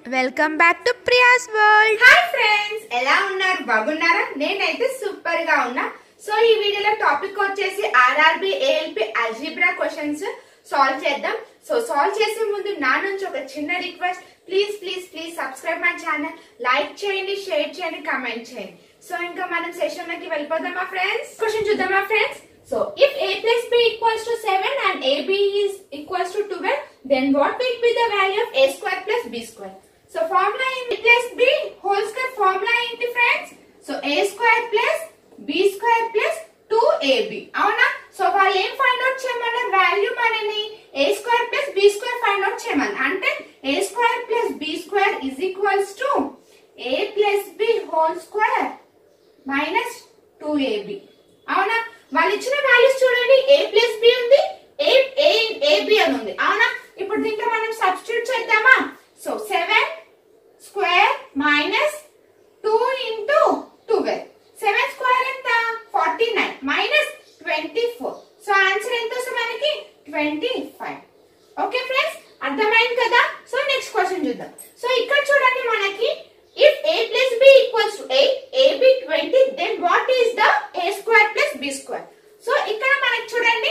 Welcome back to Priya's world hi friends ఎలా ఉన్నారు బాగున్నారా నేనైతే సూపర్ గా ఉన్నా సో ఈ వీడియోలో టాపిక్ వచ్చేసి RRB ALP algebra questions solve చేద్దాం సో సాల్వ్ చేసే ముందు నా నుంచి ఒక చిన్న request please please please subscribe my channel like చేయండి షేర్ చేయండి కమెంట్ చేయండి సో ఇంకా మనం సెషన్ లోకి వెళ్ళిపోదామా ఫ్రెండ్స్ క్వశ్చన్ చూద్దామా friends so if a plus b equals to 7 and ab is equals to 12 then what will be the value of a square plus b square so formula in a plus b whole square formula ఏంటి friends so a square plus b square plus 2ab అవునా so వాళ్ళు ఏం find out చేయమన్నారు value మనని a square plus b square find out చేయమని అంటే a square plus b square is equals to a plus b whole square minus two AB అవునా వాళ్ళు ఇచ్చిన వాల్యూస్ చూడండి ఏ ప్లస్ బి ఉంది ఏ ఏ ఏబి అని ఉంది అవునా ఇప్పుడు దీంట్లో మనం సబ్స్టిట్యూట్ చేద్దామా so seven square minus two into twelve seven square ఎంత forty nine minus twenty four so answer ఎంత వస్తుంది మనకి ట్వంటీ ఫైవ్ ఓకే ఫ్రెండ్స్ అర్థమైంది కదా సో నెక్స్ట్ క్వశ్చన్ చూద్దాం సో ఇక్కడ చూడండి మనకి if a plus b equals to 8 ab 20 then what is the a square plus b square so ఇక్కడ మనకి చూడండి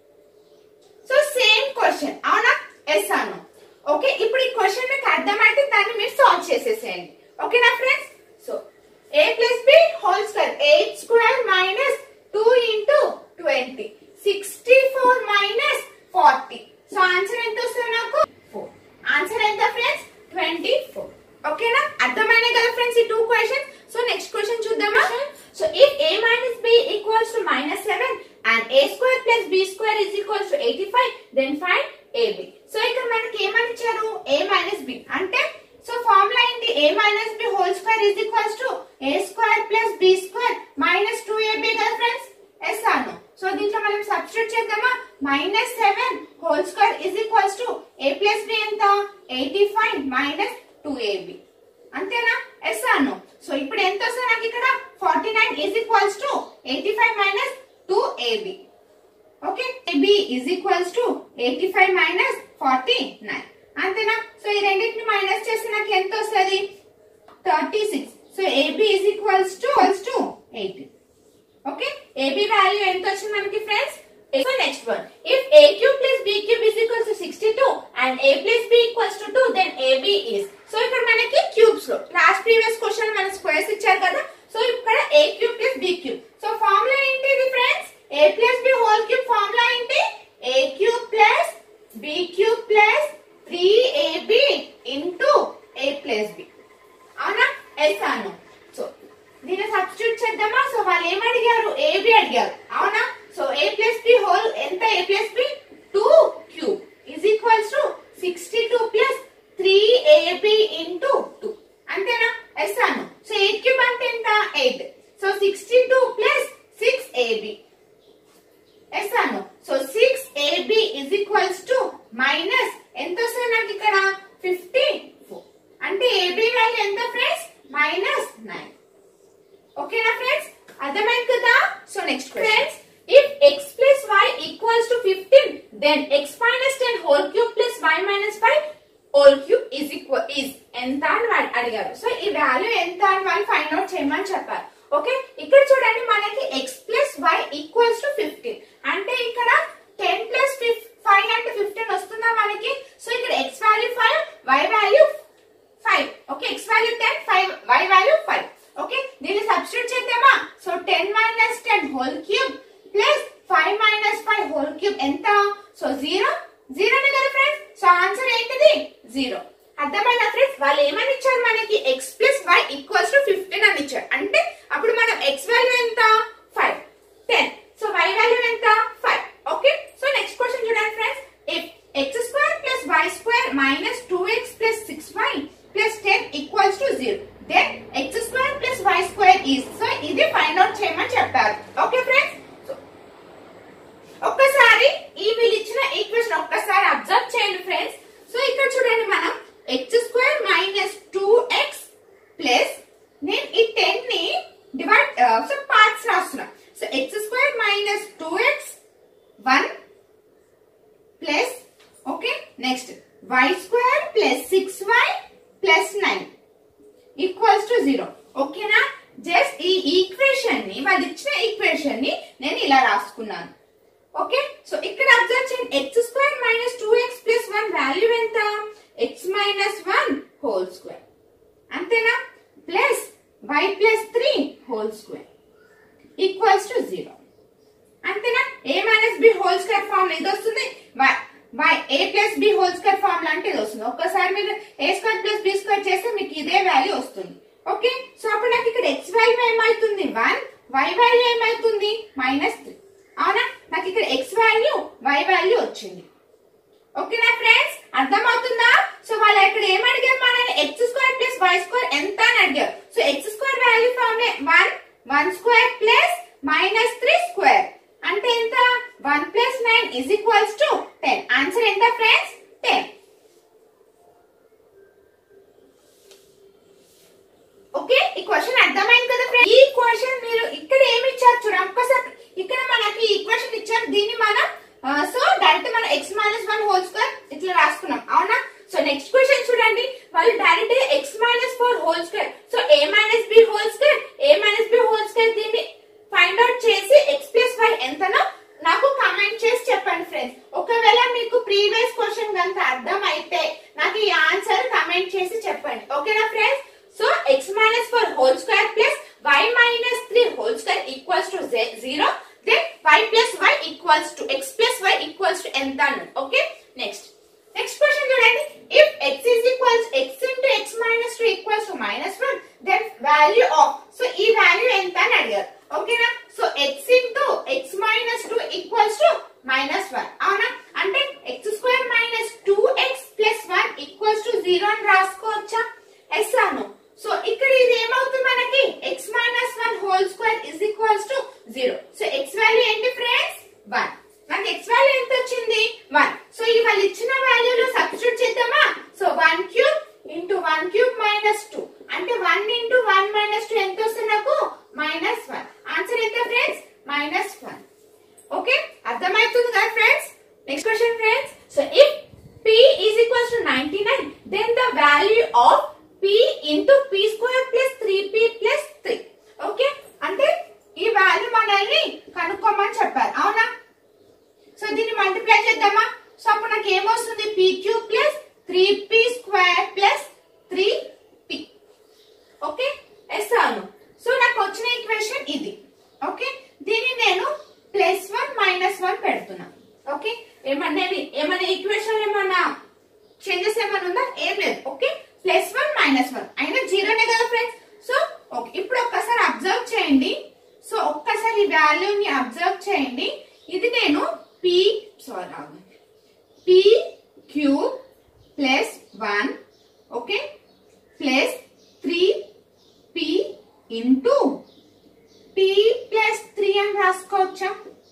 సో సేమ్ క్వశ్చన్ అవునా ఎస్ అను ఓకే ఇప్పుడు ఈ క్వశ్చన్ మీకు అర్థమైతే దాన్ని మీరు సాల్వ్ చేసేసేయండి ఓకేనా friends so A plus B whole square eight square minus two into twenty sixty four minus forty so answer ఎంత వస్తుంది నాకు ఫోర్ ఆన్సర్ ఎంత ఫ్రెండ్స్ ట్వంటీ ఫోర్ ఓకేనా అర్థమైనాయి కదా ఫ్రెండ్స్ ఈ two question so next question చూద్దామా so if a minus b equals to minus seven and a square plus b square is equals to eighty five then find ab so ఇక్కడ మనకి ఏమని ఇచ్చారు a minus b అంటే so formula ఏంటి a minus b whole square is equals to a square plus b square minus two ab కదా friends yes అను so దీంట్లో మనం substitute చేద్దామా minus seven whole square is equals to A plus B ఎంత eighty five minus two AB అంతేనా yes అను so ఇప్పుడు ఎంత వస్తుంది నాకు ఇక్కడ forty nine is equals to eighty five minus two AB okay AB is equals to eighty five minus forty nine అంతేనా so ఈ రెండింటిని మైనస్ చేస్తే నాకు ఎంత వస్తుంది thirty six so AB is equals to to eighty okay AB value ఎంత వచ్చింది మనకి friends so next one if A cube plus B cube is equals to sixty two and A plus B equals to two then AB is so ఇక్కడ మనకి cubes లో last previous question మన squares ఇచ్చారు కదా so ఇక్కడ A cube plus B cube so formula ఏంటి ఇది friends A plus B whole cube formula ఏంటి A cube plus B cube plus three AB into A plus B అవునా yes అను so దీన్ని substitute చేద్దామా so వాళ్ళు ఏం అడిగారు ఏబి అడిగారు అవునా so A plus B whole ఎంత A plus B two cube is equals to sixty two plus three AB into two అంతేనా ఎస్ అను సో ఎయిట్ క్యూబ్ అంటే ఎంత eight so sixty two plus six AB yes Anu so six AB is equals to minus ఎంత వస్తుంది నాకు ఇక్కడ fifty four అంటే AB value ఎంత friends minus nine ఓకేనా ఫ్రెండ్స్ అర్థమైంది కదా so next friends if X plus why equals to fifteen then X minus ten whole cube plus why minus five whole cube is equal is ఎంత అని వాళ్ళు అడిగారు so ఈ value ఎంత అని వాళ్ళు ఫైండ్ అవుట్ చేయమని చెప్పారు ఓకే ఇక్కడ చూడండి మనకి X plus why equals to fifteen అంటే ఇక్కడ టెన్ ప్లస్ ఫైవ్ అంటే ఫిఫ్టీన్ వస్తుందా మనకి సో ఇక్కడ X value five Y value five okay X value ten five Y value five okay దీన్ని సబ్స్టిట్యూట్ చేద్దామా so ten minus ten whole cube plus five minus five whole cube ఎంత so zero జీరోనే కదా friends so answer ఏంటిది zero అర్థమైనా friends వాళ్ళు ఏమని ఇచ్చారు మనకి X plus why equals to fifteen అని ఇచ్చారు అంటే అప్పుడు మనం ఎక్స్ వాల్యూ ఎంత five ten so y value ఎంత five okay so next question చూడండి friends if x square plus y square minus two x plus six y plus ten equals to zero then x square plus y square is so ఇది find out చేయమని చెప్పారు okay friends ఒక్కసారి ఈ వీళ్ళు ఇచ్చిన equation ఒక్కసారి observe చేయండి friends so ఇక్కడ చూడండి మనం x square minus two x plus నేను ఈ టెన్ ని డివైడ్ సో పార్ట్స్ రాస్తున్నా so x square minus two x one plus okay next y square plus six y plus nine equals to zero ఓకేనా just ఈ equation ని వాళ్ళు ఇచ్చిన equation ని నేను ఇలా రాసుకున్నాను ఓకే సో ఇక్కడ అబ్జర్వ్ చేయండి x square minus two x plus one value ఎంత x minus one whole square అంతేనా plus y plus three whole square equals to zero అంతేనా a minus b whole square form ఇది వస్తుంది y y a plus B whole square form అంటే ఇది వస్తుంది ఒక్కసారి మీరు a square plus b square చేస్తే మీకు ఇదే వాల్యూ వస్తుంది ఓకే సో అప్పుడు నాకు ఇక్కడ ఎక్స్ వాల్యూ ఏమవుతుంది వన్ వై వాల్యూ ఏమవుతుంది మైనస్ త్రీ అవునా నాకు ఇక్కడ ఎక్స్ వాల్యూ వై వాల్యూ వచ్చింది ఓకేనా ఫ్రెండ్స్ అర్థమవుతుందా సో వాళ్ళు ఇక్కడ ఏం అడిగారు మనల్ని x square plus y square ఎంత అని అడిగారు so x square value form one one square plus minus three square అంటే ఎంత one plus nine is equals to ten answer ఎంత ఫ్రెండ్స్ టెన్ ఓకే ఈ క్వశ్చన్ అర్థమైంది కదా ఫ్రెండ్స్ ఈ క్వశ్చన్ మీరు ఇక్కడ ఏమి ఇచ్చారు చూడండి ఒక్కసారి ఇక్కడ మనకి ఈక్వేషన్ ఇచ్చారు దీన్ని మనం సో డైరెక్ట్ మనం x minus one whole square ఇట్లా రాసుకున్నాం అవునా సో నెక్స్ట్ క్వశ్చన్ చూడండి వాళ్ళు direct x minus four whole square so a minus b whole square a minus b whole square దీన్ని ఫైండ్ అవుట్ చేసి ఎక్స్ ప్లస్ వై ఎంతనో నాకు కమెంట్ చేసి చెప్పండి ఫ్రెండ్స్ ఒకవేళ మీకు ప్రీవియస్ క్వశ్చన్ కనుక అర్థం అయితే నాకు ఈ ఆన్సర్ కమెంట్ చేసి చెప్పండి ఓకేనా friends so x minus four whole square plus why minus three whole square equals to zero then y plus why equals to x plus why equals to ఎంత అన్నది ఓకే నెక్స్ట్ నెక్స్ట్ క్వశ్చన్ చూడండి if x is equals x into x minus two equals to minus one then value of so ఈ value ఎంత అని అడిగారు ఓకేనా so x into x minus two equals to minus one అవునా అంటే x square minus two x plus one equals to zero అని రాసుకోవచ్చా yes అను so ఇక్కడ ఇది ఏమవుతుంది మనకి x minus one whole square is equals to zero so x value ఏంటి friends one మనకి ఎక్స్ వాల్యూ ఎంత వచ్చింది వన్ సో ఈ వాళ్ళు ఇచ్చిన వాల్యూలో సబ్స్టిట్యూట్ చేద్దామా so one cube into one cube minus two అంటే one into one minus two ఎంత వస్తుంది నాకు మైనస్ వన్ ఆన్సర్ ఎంత ఫ్రెండ్స్ మైనస్ వన్ ఓకే అర్థమవుతుంది కదా friends next question friends so if p is equals to 99 then the value of p into p square plus 3p plus 3 okay అంటే ఈ value మనల్ని కనుక్కోమని చెప్పారు అవునా సో దీన్ని multiply చేద్దామా సో అప్పుడు నాకు ఏమొస్తుంది p q plus three p square plus three p okay yes అవును సో నాకు వచ్చిన ఈక్వేషన్ ఇది ఓకే దీన్ని నేను ప్లస్ వన్ మైనస్ వన్ పెడుతున్నా ఓకే ఏమన్నా ఏమైనా ఈక్వేషన్ ఏమన్నా చేంజెస్ ఏమైనా ఉందా ఏం లేదు okay plus one minus one అయినా జీరోనే కదా ఫ్రెండ్స్ సో ఓకే ఇప్పుడు ఒక్కసారి అబ్జర్వ్ చేయండి సో ఒక్కసారి ఈ వాల్యూని అబ్జర్వ్ చేయండి ఇది నేను p sorry p q plus one okay plus three p into p plus three అని రాసుకోవచ్చా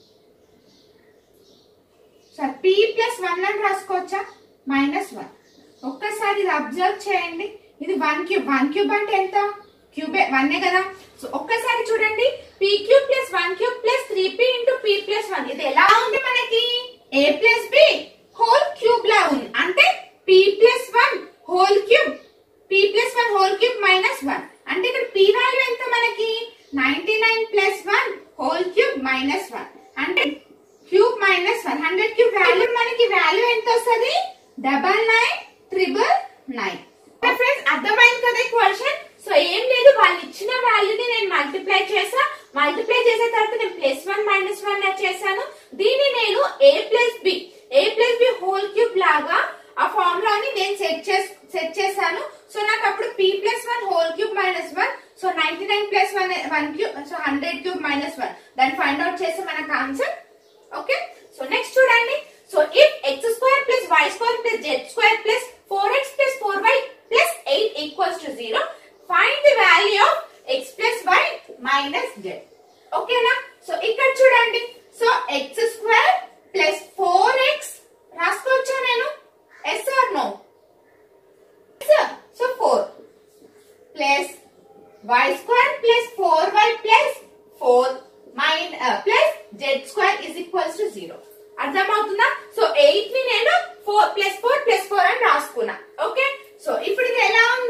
సార్ పి ప్లస్ వన్ అని రాసుకోవచ్చా మైనస్ వన్ ఒక్కసారి ఇది అబ్జర్వ్ చేయండి ఇది వన్ క్యూబ్ వన్ క్యూబ్ అంటే ఎంత క్యూబే వన్ కదా సో ఒక్కసారి చూడండి p cube plus one cube plus three p into p plus one ఇది ఎలా ఉంది మనకి a plus B whole cube లా ఉంది అంటే p plus one whole cube p plus one whole cube minus one అంటే ఇక్కడ పీ వాల్యూ ఎంత మనకి ninety nine plus one whole cube minus one అంటే cube minus one hundred cube value మనకి value ఎంత వస్తుంది double nine triple nine friends అర్థమైంది కదా క్వశ్చన్ సో ఏం లేదు వాళ్ళు ఇచ్చిన వాల్యూని నేను మల్టిప్లై చేసా మల్టిప్లై చేసిన తర్వాత నేను ప్లస్ వన్ మైనస్ వన్ చేశాను దీన్ని నేను a plus b a plus B whole cube లాగా ఆ ఫార్ములాని నేను సెట్ చేసి సెట్ చేశాను సో నాకు అప్పుడు p plus one whole cube minus one so ninety nine plus one one cube so hundred cube minus one దాన్ని ఫైండ్ అవుట్ చేస్తే మనకు ఆన్సర్ ఓకే సో నెక్స్ట్ చూడండి so if x square plus y square plus z square plus four x plus four y plus eight equals to zero find the value of x plus why minus z ఓకేనా so ఇక్కడ చూడండి so x square plus four x రాసుకోవచ్చా నేను yes or no so four plus y square plus four y plus four mine plus z square is equals to zero అర్థమవుతుందా so eight ని నేను four plus four plus four అని రాసుకున్నా okay so ఇప్పుడు ఇది ఎలా ఉంది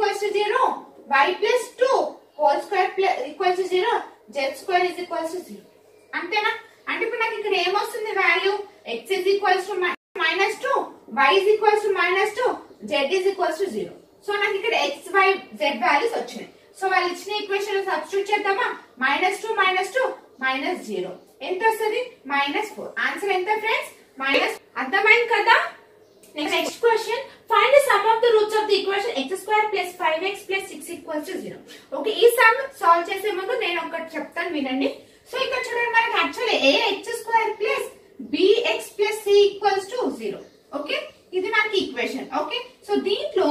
equals to zero y plus two whole square plus equals to zero z square is equals to zero అంతేనా అంటే ఇప్పుడు నాకు ఇక్కడ ఏమొస్తుంది value X is equals to minus two y is equals to minus two z is equals to zero so నాకు ఇక్కడ x y z values వచ్చినాయి so వాళ్ళు ఇచ్చిన ఈక్వేషన్ సబ్స్టిట్యూట్ చేద్దామా minus two minus two minus zero ఎంత వస్తుంది minus four answer ఎంత friends minus అర్థమైంది కదా next next question find the sum of the roots of the equation x square plus five x plus six equals to zero okay ఈ some solve చేసే ముందు నేను ఒకటి చెప్తాను వినండి సో ఇక్కడ చూడండి మనకి actually a x square plus b x plus c equals to zero okay ఇది మనకి ఈక్వేషన్ ఓకే సో దీంట్లో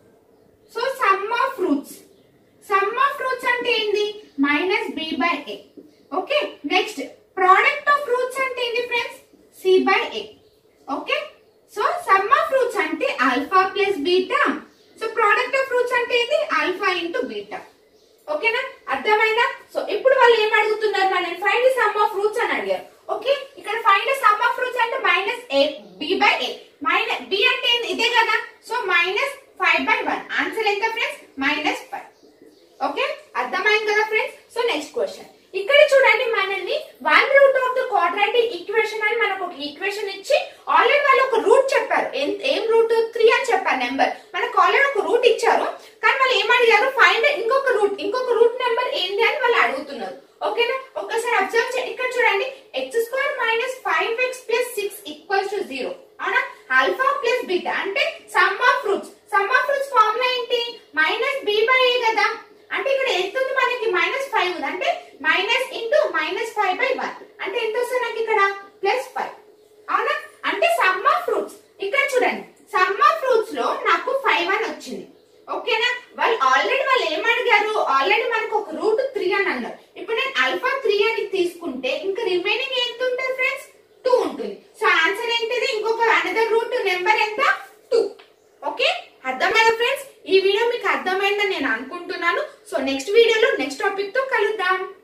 so sum of roots sum of roots అంటే ఏంది minus b by a okay next product of roots అంటే ఏంది friends c by a okay so sum of roots అంటే alpha plus beta so product of roots అంటే ఏంది alpha into beta ఓకేనా అర్థమైందా so ఇప్పుడు వాళ్ళు ఏం అడుగుతున్నారు మనం ఫైండ్ సమ్ ఆఫ్ రూట్స్ అని అడిగారు ఓకే ఇక్కడ ఫైండ్ సమ్ ఆఫ్ రూట్స్ అంటే minus a b by a minus b అంటే ఏంది? ఇదే కదా so minus five by one answer ఎంత ఫ్రెండ్స్ మైనస్ ఫైవ్ ఓకే అర్థమైంది కదా ఫ్రెండ్స్ సో నెక్స్ట్ క్వశ్చన్ ఇక్కడ చూడండి మనల్ని one root of the quadratic equation అని మనకు ఒక ఈక్వేషన్ ఇచ్చి ఆల్రెడీ వాళ్ళు ఒక రూట్ చెప్పారు ఏం- ఏం రూట్ త్రీ అని చెప్పారు నెంబర్ మనకు ఆల్రెడీ ఒక రూట్ ఇచ్చారు కానీ వాళ్ళు ఏం అడిగారు ఫైండ్ ఇంకొక రూట్ ఇంకొక రూట్ నెంబర్ ఏంటి అని వాళ్ళు అడుగుతున్నారు ఓకేనా ఒక్కసారి అబ్జర్వ్ చేయండి ఇక్కడ చూడండి x square minus five x plus six equals to zero అవునా ఆల్ఫా ప్లస్ బీటా అంటే sum of roots sum of roots formula ఏంటి మైనస్ బి బై ఏ కదా అంటే ఇక్కడ ఎంత ఉంది మనకి మైనస్ ఫైవ్ ఉంది అంటే minus into minus five by one అంటే ఎంత వస్తుంది నాకు ఇక్కడ ప్లస్ ఫైవ్ అవునా అంటే సమ్ ఆఫ్ ఫ్రూట్స్ ఇక్కడ చూడండి సమ్ ఆఫ్ ఫ్రూట్స్ లో నాకు ఫైవ్ అని వచ్చింది ఓకేనా వాళ్ళు ఆల్రెడీ వాళ్ళు ఏం అడిగారు ఆల్రెడీ మనకు ఒక రూట్ త్రీ అని అన్నారు ఇప్పుడు నేను అల్ఫా త్రీ అని తీసుకుంటే ఇంకా రిమైనింగ్ ఎంత ఉంటుంది ఫ్రెండ్స్ టూ ఉంటుంది సో ఆన్సర్ ఏంటిది ఇంకొక అనదర్ రూట్ నెంబర్ ఎంత టూ ఓకే అర్థమైందా ఫ్రెండ్స్ ఈ వీడియో మీకు అర్థమైందని నేను అనుకుంటున్నాను సో నెక్స్ట్ వీడియోలో నెక్స్ట్ టాపిక్ తో కలుద్దాం